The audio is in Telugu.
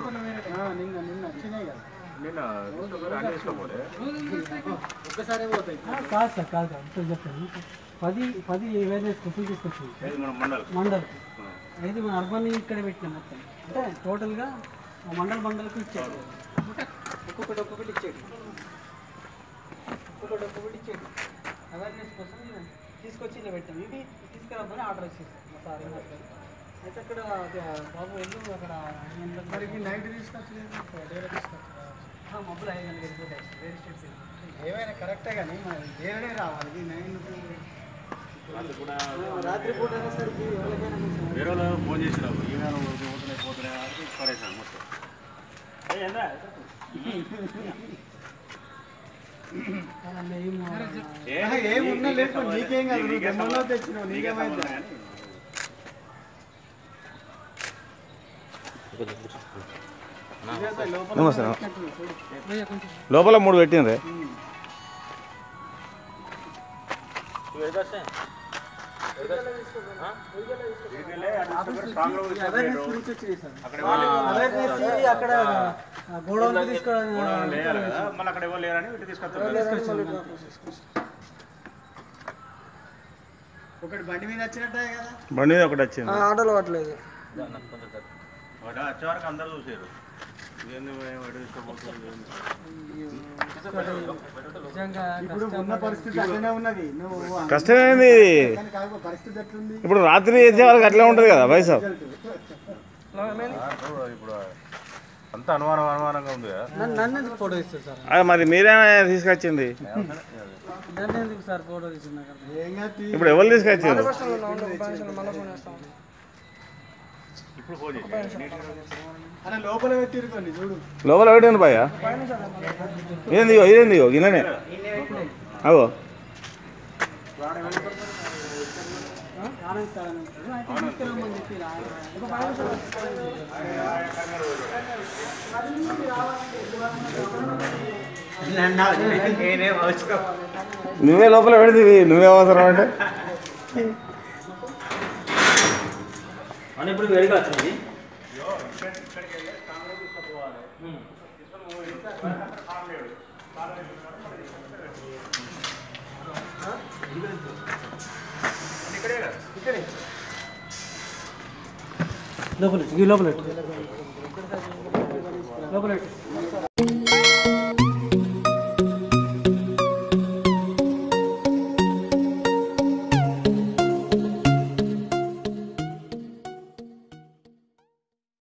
నిన్న నిన్న వచ్చినాయి కదా నిన్న తీసుకుపోయి అన్ని తీసుకోపోలే ఒక్కసారి పోతాయి ఆ, కాదు సార్ కాదు కాదు ఇప్పుడు చెప్పాను పది పది అవేర్నెస్ క్వశ్చన్ తీసుకొచ్చింది ఇది మన మండల్ మండల్ అయితే మన అర్బన్ ఇక్కడ పెట్టిన మొత్తం అంటే టోటల్గా ఆ మండల్ మండల్కి ఇచ్చాడు ఒక్కొక్కటి ఒక్కొక్కటి ఇచ్చాడు ఒక్కొక్కటి ఒక్కొక్కటి ఇచ్చాడు అవేర్నెస్ కోసం తీసుకొచ్చి ఇలా పెట్టాం ఇవి తీసుకురామని ఆర్డర్ వచ్చేసాం మా సార్ ఏమో సార్. అయితే అక్కడ అది ఆ బాబు వెళ్ళు అక్కడ మరి నైట్ తీసుకొచ్చలేదు డేరే తీసుకొచ్చా మబ్బులు ఐదు గంటలకు వెళ్ళిపోతాయి వేరే స్టేట్స్ ఏమైనా కరెక్టే కానీ మరి డేరే రావాలి ఇది నైన్ వాళ్ళు కూడా రాత్రి పూట అనేసరికి ఎవరికైనా కొంచెం వేరే వాళ్ళు ఫోన్ చేసినారు ఈమెను పోతున్నాయి పోతున్నాయి అంటే పడేసాను మొత్తం ఏ, ఏందా? ఏ, ఆహా, ఏమున్నా నీకు లేకపోతే ఇష్టం నీకేం కాదు, నీకు నువ్వు ఇష్టం దమ్మలో తెచ్చినావు, నీకు ఇష్టం నీకేమైంది? కానీ ఇదేదో లోపల నమస్తే. పెట్టినట్టు చూడు. లోపల మూడు పెట్టిండ్రే ఇదికెళ్ళే అటు తీసుకొని స్ట్రాంగ్ లో అవేర్నెస్ తీసుకొని గురించి వచ్చింది సార్ అక్కడ వాళ్ళు అవేర్నెస్ అక్కడ గోడౌన్ తీసుకోవడం గోడౌన్ లేయాలి కదా మళ్ళీ అక్కడ ఎవరు లేరని ఇటు తీసుకొస్తారు ఒకటి బండి మీద వచ్చినట్టే కదా బండి మీద ఒకటి వచ్చింది ఆటోలో పట్టలేదు వాడు వచ్చే వరకు అందరూ చూసారు ఇదేంది వాడు తీసుకోబోతుంది ఏంది? నిజంగా ఇప్పుడు ఉన్న పరిస్థితి అట్లనే ఉన్నది నువ్వు కష్టమేంది ఇది కానీ కాకపోతే పరిస్థితి ఎట్లుంది ఇప్పుడు రాత్రి చేసే వాళ్ళకి అట్లే ఉంటుంది కదా పైసా ఆ, ఇప్పుడు అంత అనుమానం అనుమానంగా ఉంది కదా నన్ను నన్ను ఎందుకు ఫోటో ఇస్తారు సార్ అది మరి మీరేనా తీసుకొచ్చింది నన్ను ఎందుకు సార్ ఫోటో తీసుకున్నారు ఏం కాదు ఇప్పుడు ఎవరు తీసుకొచ్చింది ఇప్పుడు ఫోన్ చేసి అన్న లోపల పెట్టిరుకోండి చూడు లోపల పెట్టండి భయ్య ఇదేంది ఇగో ఇదేంది ఇగో గిన్నెనే అగో నువ్వే లోపల పెడితే నువ్వే అవసరం అంటే ఇప్పుడు వేడిగా వచ్చింది లోపల ఈ లోపల లోపల